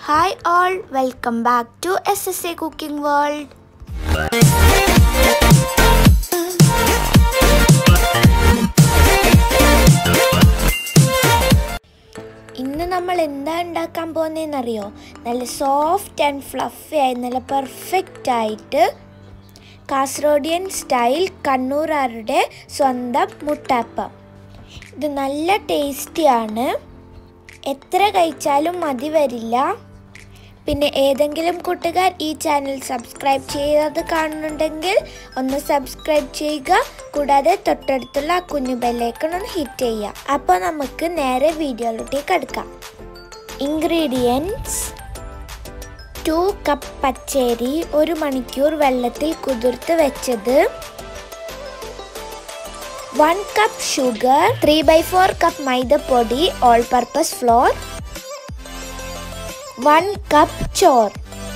hi all welcome back to S S A cooking world ഇന്ന് നമ്മൾ എന്താ ഉണ്ടാക്കാൻ പോകുന്നതെന്നറിയോ നല്ല സോഫ്റ്റ് ആൻഡ് ഫ്ലഫി ആയി നല്ല പെർഫെക്റ്റ് ആയിട്ട് കാസർഗോഡിയൻ സ്റ്റൈൽ കണ്ണൂരാരുടെ സ്വന്തം മുട്ടാപ്പം ഇത് നല്ല ടേസ്റ്റിയാണ് എത്ര കഴിച്ചാലും മതി വരില്ല പിന്നെ ഏതെങ്കിലും കൂട്ടുകാർ ഈ ചാനൽ സബ്സ്ക്രൈബ് ചെയ്യാതെ കാണുന്നുണ്ടെങ്കിൽ ഒന്ന് സബ്സ്ക്രൈബ് ചെയ്യുക കൂടാതെ തൊട്ടടുത്തുള്ള ആ കുഞ്ഞു ബെല്ലൈക്കൺ ഒന്ന് ഹിറ്റ് ചെയ്യുക അപ്പോൾ നമുക്ക് നേരെ വീഡിയോയിലോട്ടേക്ക് കിടക്കാം ഇൻഗ്രീഡിയൻസ് ടു കപ്പ് പച്ചരി ഒരു മണിക്കൂർ വെള്ളത്തിൽ കുതിർത്ത് വെച്ചത് one cup sugar three by four cup മൈദപ്പൊടി all purpose flour one cup ചോർ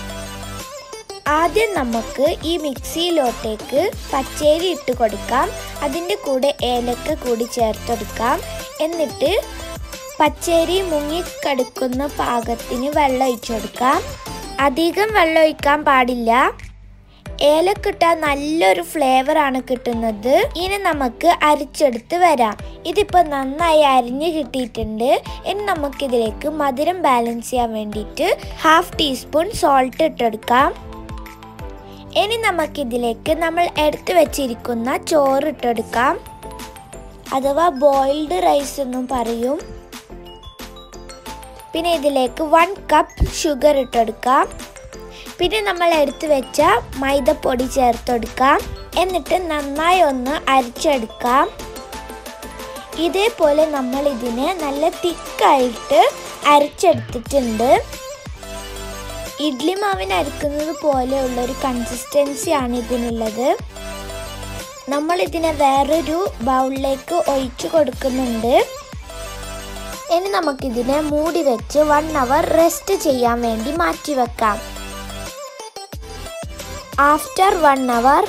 ആദ്യം നമുക്ക് ഈ മിക്സിയിലോട്ടേക്ക് പച്ചരി ഇട്ട് കൊടുക്കാം അതിൻ്റെ കൂടെ ഏലക്ക കൂടി ചേർത്തെടുക്കാം എന്നിട്ട് പച്ചരി മുങ്ങിക്കടുക്കുന്ന പാകത്തിന് വെള്ളം ഒഴിച്ചു കൊടുക്കാം അധികം വെള്ളം ഒഴിക്കാൻ പാടില്ല ഏലക്കിട്ട നല്ലൊരു ഫ്ലേവർ ആണ് കിട്ടുന്നത് ഇനി നമുക്ക് അരിച്ചെടുത്ത് വരാം ഇതിപ്പോൾ നന്നായി അരിഞ്ഞ് കിട്ടിയിട്ടുണ്ട് ഇനി നമുക്കിതിലേക്ക് മധുരം ബാലൻസ് ചെയ്യാൻ വേണ്ടിയിട്ട് ഹാഫ് ടീസ്പൂൺ സോൾട്ട് ഇട്ടെടുക്കാം ഇനി നമുക്കിതിലേക്ക് നമ്മൾ എടുത്തു വെച്ചിരിക്കുന്ന ചോറ് ഇട്ടെടുക്കാം അഥവാ ബോയിൽഡ് റൈസ് എന്നും പറയും പിന്നെ ഇതിലേക്ക് വൺ കപ്പ് ഷുഗർ ഇട്ടെടുക്കാം പിന്നെ നമ്മൾ എടുത്തു വെച്ച മൈദപ്പൊടി ചേർത്തെടുക്കാം എന്നിട്ട് നന്നായി ഒന്ന് അരിച്ചെടുക്കാം ഇതേപോലെ നമ്മൾ ഇതിനെ നല്ല തിക്കായിട്ട് അരച്ചെടുത്തിട്ടുണ്ട് ഇഡ്ലി മാവിന് അരക്കുന്നത് പോലെയുള്ള ഒരു കൺസിസ്റ്റൻസിയാണ് ഇതിനുള്ളത് നമ്മൾ ഇതിനെ വേറൊരു ബൗളിലേക്ക് ഒഴിച്ചു കൊടുക്കുന്നുണ്ട് ഇനി നമുക്കിതിനെ മൂടി വെച്ച് വൺ അവർ റെസ്റ്റ് ചെയ്യാൻ വേണ്ടി മാറ്റി വെക്കാം ആഫ്റ്റർ വൺ അവർ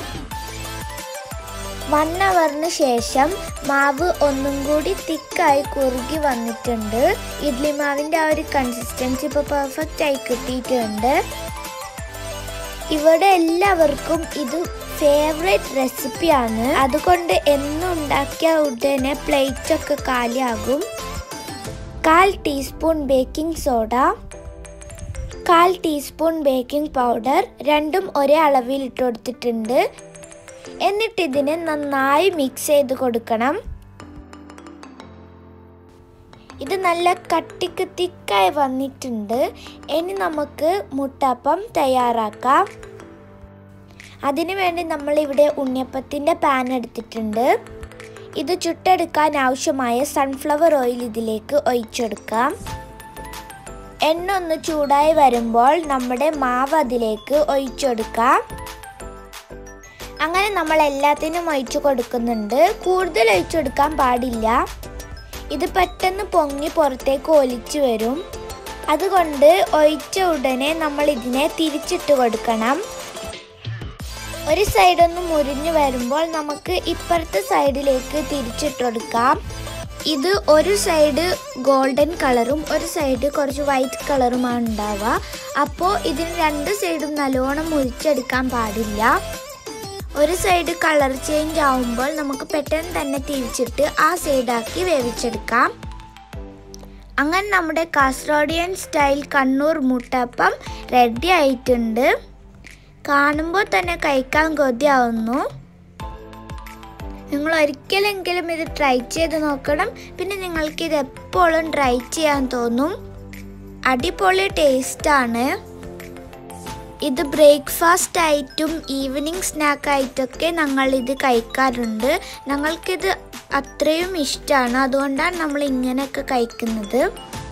വൺ അവറിന് ശേഷം മാവ് ഒന്നും കൂടി തിക്കായി കുറുകി വന്നിട്ടുണ്ട് ഇഡ്ലി മാവിൻ്റെ ആ ഒരു കൺസിസ്റ്റൻസി ഇപ്പോൾ പെർഫെക്റ്റ് ആയി കിട്ടിയിട്ടുണ്ട് ഇവിടെ എല്ലാവർക്കും ഇത് ഫേവറേറ്റ് റെസിപ്പിയാണ് അതുകൊണ്ട് എന്നും ഉണ്ടാക്കിയ ഉടനെ പ്ലേറ്റ് ഒക്കെ കാലിയാകും കാൽ ടീസ്പൂൺ ബേക്കിംഗ് സോഡ കാൽ ടീസ്പൂൺ ബേക്കിംഗ് പൗഡർ രണ്ടും ഒരേ അളവിൽ ഇട്ട് കൊടുത്തിട്ടുണ്ട് എന്നിട്ട് ഇതിനെ നന്നായി മിക്സ് ചെയ്ത് കൊടുക്കണം ഇത് നല്ല കട്ടിക്ക് തിക്കായി വന്നിട്ടുണ്ട് ഇനി നമുക്ക് മുട്ടപ്പം തയ്യാറാക്കാം അതിനു വേണ്ടി നമ്മൾ ഇവിടെ ഉണ്ണിയപ്പത്തിൻ്റെ പാൻ എടുത്തിട്ടുണ്ട് ഇത് ചുട്ടെടുക്കാൻ ആവശ്യമായ സൺഫ്ലവർ ഓയിൽ ഇതിലേക്ക് ഒഴിച്ചെടുക്കാം എണ്ണ ഒന്ന് ചൂടായി വരുമ്പോൾ നമ്മുടെ മാവ് അതിലേക്ക് ഒഴിച്ചെടുക്കാം അങ്ങനെ നമ്മൾ എല്ലാത്തിനും ഒഴിച്ചു കൊടുക്കുന്നുണ്ട് കൂടുതൽ ഒഴിച്ചെടുക്കാൻ പാടില്ല ഇത് പെട്ടെന്ന് പൊങ്ങി പുറത്തേക്ക് ഒലിച്ചു വരും അതുകൊണ്ട് ഒഴിച്ച ഉടനെ നമ്മൾ ഇതിനെ തിരിച്ചിട്ട് കൊടുക്കണം ഒരു സൈഡ് ഒന്ന് മുരിഞ്ഞു വരുമ്പോൾ നമുക്ക് ഇപ്പുറത്തെ സൈഡിലേക്ക് തിരിച്ചിട്ട് കൊടുക്കാം ഇത് ഒരു സൈഡ് ഗോൾഡൻ കളറും ഒരു സൈഡ് കുറച്ച് വൈറ്റ് കളറുമാണ് ഉണ്ടാവുക അപ്പോൾ ഇതിന് രണ്ട് സൈഡും നല്ലോണം മുറിച്ചെടുക്കാൻ പാടില്ല ഒരു സൈഡ് കളർ ചേഞ്ച് ആവുമ്പോൾ നമുക്ക് പെട്ടെന്ന് തന്നെ തിരിച്ചിട്ട് ആ സൈഡാക്കി വേവിച്ചെടുക്കാം അങ്ങനെ നമ്മുടെ കാസർഗോഡിയൻ സ്റ്റൈൽ കണ്ണൂർ മുട്ടപ്പം റെഡി ആയിട്ടുണ്ട് കാണുമ്പോൾ തന്നെ കഴിക്കാൻ കൊതിയാവുന്നു നിങ്ങൾ ഒരിക്കലെങ്കിലും ഇത് ട്രൈ ചെയ്ത് നോക്കണം പിന്നെ നിങ്ങൾക്ക് ഇത് എപ്പോഴും ട്രൈ ചെയ്യാൻ തോന്നും അടിപൊളി ടേസ്റ്റാണ് ഇത് ബ്രേക്ക്ഫാസ്റ്റ് ആയിട്ടും ഈവനിങ് സ്നാക്ക് ആയിട്ടൊക്കെ ഞങ്ങൾ ഇത് കഴിക്കാറുണ്ട് ഞങ്ങൾക്കിത് അത്രയും ഇഷ്ടമാണ് അതുകൊണ്ടാണ് നമ്മൾ ഇങ്ങനെയൊക്കെ കഴിക്കുന്നത്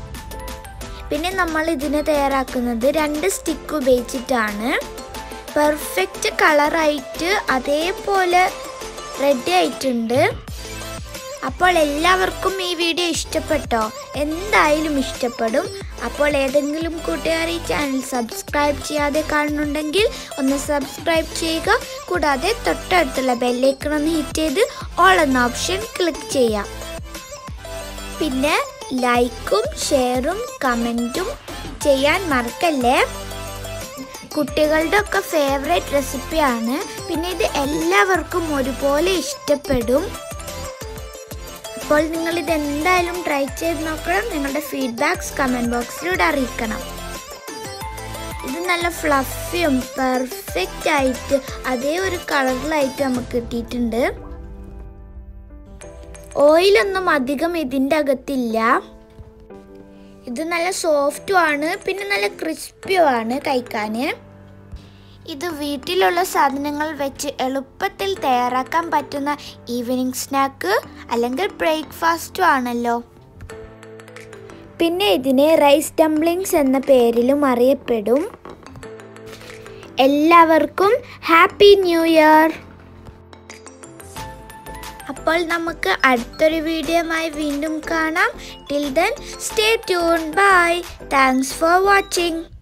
പിന്നെ നമ്മൾ ഇതിനെ തയ്യാറാക്കുന്നത് രണ്ട് സ്റ്റിക്ക് ഉപയോഗിച്ചിട്ടാണ് പെർഫെക്റ്റ് കളറായിട്ട് അതേപോലെ റെഡി ആയിട്ടുണ്ട് അപ്പോൾ എല്ലാവർക്കും ഈ വീഡിയോ ഇഷ്ടപ്പെട്ടോ എന്തായാലും ഇഷ്ടപ്പെടും അപ്പോൾ ഏതെങ്കിലും കൂട്ടുകാർ ഈ ചാനൽ സബ്സ്ക്രൈബ് ചെയ്യാതെ കാണുന്നുണ്ടെങ്കിൽ ഒന്ന് സബ്സ്ക്രൈബ് ചെയ്യുക കൂടാതെ തൊട്ടടുത്തുള്ള ബെല്ലൈക്കൺ ഒന്ന് ഹിറ്റ് ചെയ്ത് ഓൾ എന്ന ഓപ്ഷൻ ക്ലിക്ക് ചെയ്യാം പിന്നെ ലൈക്കും ഷെയറും കമൻറ്റും ചെയ്യാൻ മറക്കല്ലേ കുട്ടികളുടെ ഒക്കെ ഫേവറേറ്റ് റെസിപ്പിയാണ് പിന്നെ ഇത് എല്ലാവർക്കും ഒരുപോലെ ഇഷ്ടപ്പെടും അപ്പോൾ നിങ്ങൾ ഇത് എന്തായാലും ട്രൈ ചെയ്ത് നോക്കണം നിങ്ങളുടെ ഫീഡ്ബാക്സ് കമൻറ്റ് ബോക്സിലൂടെ അറിയിക്കണം ഇത് നല്ല ഫ്ലഫിയും പെർഫെക്റ്റ് ആയിട്ട് അതേ ഒരു കളറിലായിട്ട് നമുക്ക് കിട്ടിയിട്ടുണ്ട് ഓയിലൊന്നും അധികം ഇതിൻ്റെ അകത്തില്ല ഇത് നല്ല സോഫ്റ്റും ആണ് പിന്നെ നല്ല ക്രിസ്പിയും ആണ് കഴിക്കാൻ ഇത് വീട്ടിലുള്ള സാധനങ്ങൾ വെച്ച് എളുപ്പത്തിൽ തയ്യാറാക്കാൻ പറ്റുന്ന ഈവനിങ് സ്നാക്ക് അല്ലെങ്കിൽ ബ്രേക്ക്ഫാസ്റ്റും ആണല്ലോ പിന്നെ ഇതിനെ റൈസ് ഡംപ്ലിങ്സ് എന്ന പേരിലും അറിയപ്പെടും എല്ലാവർക്കും ഹാപ്പി ന്യൂ ഇയർ അപ്പോൾ നമുക്ക് അടുത്തൊരു വീഡിയോയുമായി വീണ്ടും കാണാം till then stay tune bye thanks for watching